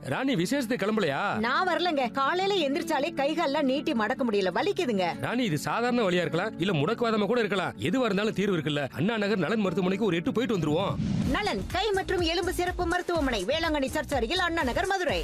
ராணி விசேஷத்துக்கு கிளம்பலையா நான் வரலங்க காலையில எந்திரிச்சாலே கைகால்லாம் நீட்டி மடக்க முடியல வலிக்குதுங்க ராணி இது சாதாரண வழியா இருக்கலாம் இல்ல முடக்குவாதமா கூட இருக்கலாம் எதுவா இருந்தாலும் தீர்வு இருக்குல்ல அண்ணா நகர் நலன் மருத்துவமனைக்கு ஒரு எட்டு போயிட்டு வந்துருவோம் நலன் கை மற்றும் எலும்பு சிறப்பு மருத்துவமனை வேளாங்கண்ணி சர்ச் அருகில் அண்ணா நகர் மதுரை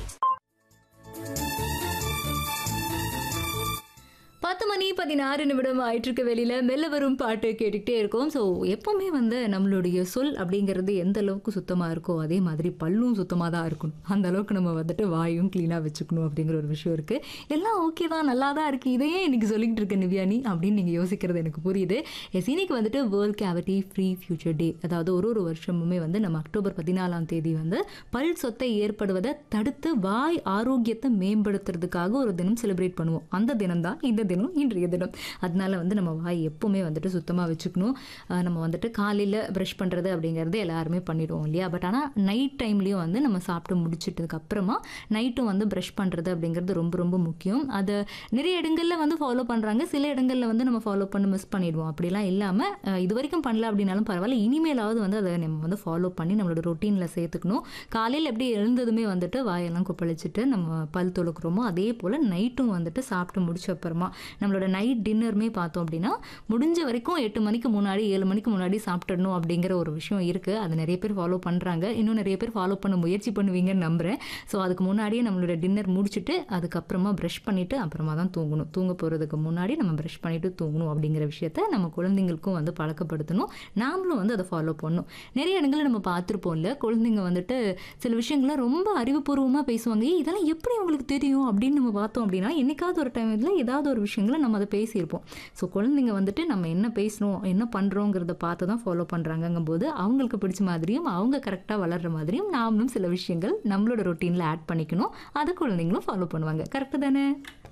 பத்து மணி பதினாறு நிமிடம் ஆயிட்டிருக்க வெளியில மெல்ல வரும் பாட்டு கேட்டுக்கிட்டே இருக்கோம் ஸோ எப்பவுமே வந்து நம்மளுடைய சொல் அப்படிங்கிறது எந்த அளவுக்கு சுத்தமாக இருக்கோ அதே மாதிரி பல்லும் சுத்தமாக தான் இருக்கணும் அந்த அளவுக்கு நம்ம வந்துட்டு வாயும் க்ளீனாக வச்சுக்கணும் அப்படிங்கிற ஒரு விஷயம் இருக்கு எல்லாம் ஓகே தான் நல்லா தான் இருக்கு இதையே இன்னைக்கு சொல்லிக்கிட்டு இருக்க நிவ்யானி அப்படின்னு நீங்கள் யோசிக்கிறது எனக்கு புரியுது எஸ் இன்னைக்கு வந்துட்டு world cavity free future day அதாவது ஒரு ஒரு வருஷமுமே வந்து நம்ம அக்டோபர் பதினாலாம் தேதி வந்து பல் சொத்தை ஏற்படுவதை தடுத்து வாய் ஆரோக்கியத்தை மேம்படுத்துறதுக்காக ஒரு தினம் செலிப்ரேட் பண்ணுவோம் அந்த தினம் தான் இந்த தினம் இன்றைய தினம் அதனால வந்து நம்ம வாய் எப்பவுமே வந்துட்டு சுத்தமாக வச்சுக்கணும் அஹ் நம்ம வந்துட்டு காலையில் ப்ரஷ் பண்ணுறது அப்படிங்கிறது எல்லாருமே பண்ணிடுவோம் இல்லையா பட் ஆனால் நைட் டைம்லேயும் வந்து நம்ம சாப்பிட்டு முடிச்சிட்டதுக்கு அப்புறமா நைட்டும் வந்து ப்ரஷ் பண்ணுறது அப்படிங்கிறது ரொம்ப ரொம்ப முக்கியம் அதை நிறைய இடங்களில் வந்து ஃபாலோ பண்ணுறாங்க சில இடங்களில் வந்து நம்ம ஃபாலோ பண்ணி மிஸ் பண்ணிடுவோம் அப்படிலாம் இல்லாமல் இது வரைக்கும் பண்ணல அப்படின்னாலும் பரவாயில்ல இனிமேலாவது வந்து அதை நம்ம வந்து ஃபாலோ பண்ணி நம்மளோட ரொட்டீனில் சேர்த்துக்கணும் காலையில் எப்படி எழுந்ததுமே வந்துட்டு வாயெல்லாம் கொப்பளிச்சுட்டு நம்ம பல் துளக்குறோமோ அதே போல் நைட்டும் வந்துட்டு சாப்பிட்டு முடிச்ச அப்புறமா நம்மளோட நைட் டின்னருமே பார்த்தோம் அப்படின்னா முடிஞ்ச வரைக்கும் எட்டு மணிக்கு முன்னாடி ஏழு மணிக்கு முன்னாடி சாப்பிட்டுடணும் அப்படிங்கிற ஒரு விஷயம் இருக்குது அது நிறைய பேர் ஃபாலோ பண்ணுறாங்க இன்னும் நிறைய பேர் ஃபாலோ பண்ண முயற்சி பண்ணுவீங்கன்னு நம்புகிறேன் ஸோ அதுக்கு முன்னாடியே நம்மளோட டின்னர் முடிச்சுட்டு அதுக்கப்புறமா ப்ரஷ் பண்ணிவிட்டு அப்புறமா தான் தூங்கணும் தூங்க போகிறதுக்கு முன்னாடி நம்ம ப்ரஷ் பண்ணிவிட்டு தூங்கணும் அப்படிங்கிற விஷயத்த நம்ம குழந்தைங்களுக்கும் வந்து பழக்கப்படுத்தணும் நாமளும் வந்து அதை ஃபாலோ பண்ணணும் நிறைய இடங்களில் நம்ம பார்த்துருப்போம் இல்லை குழந்தைங்க வந்துட்டு சில விஷயங்களை ரொம்ப அறிவுபூர்வமாக பேசுவாங்க "ஏய், இதெல்லாம் எப்படி உங்களுக்கு தெரியும் அப்படின்னு நம்ம பார்த்தோம் அப்படின்னா என்னைக்காவது ஒரு டைமில் ஏதாவது ஒரு விஷயங்களை நம்ம அதை பேசியிருப்போம் ஸோ குழந்தைங்க வந்துட்டு நம்ம என்ன பேசணும் என்ன பண்ணுறோங்கிறத பார்த்து தான் ஃபாலோ பண்ணுறாங்கங்கும் போது அவங்களுக்கு பிடிச்ச மாதிரியும் அவங்க கரெக்டாக வளர்ற மாதிரியும் நாமளும் சில விஷயங்கள் நம்மளோட ரொட்டீனில் ஆட் பண்ணிக்கணும் அதை குழந்தைங்களும் ஃபாலோ பண்ணுவாங்க கரெக்டு தானே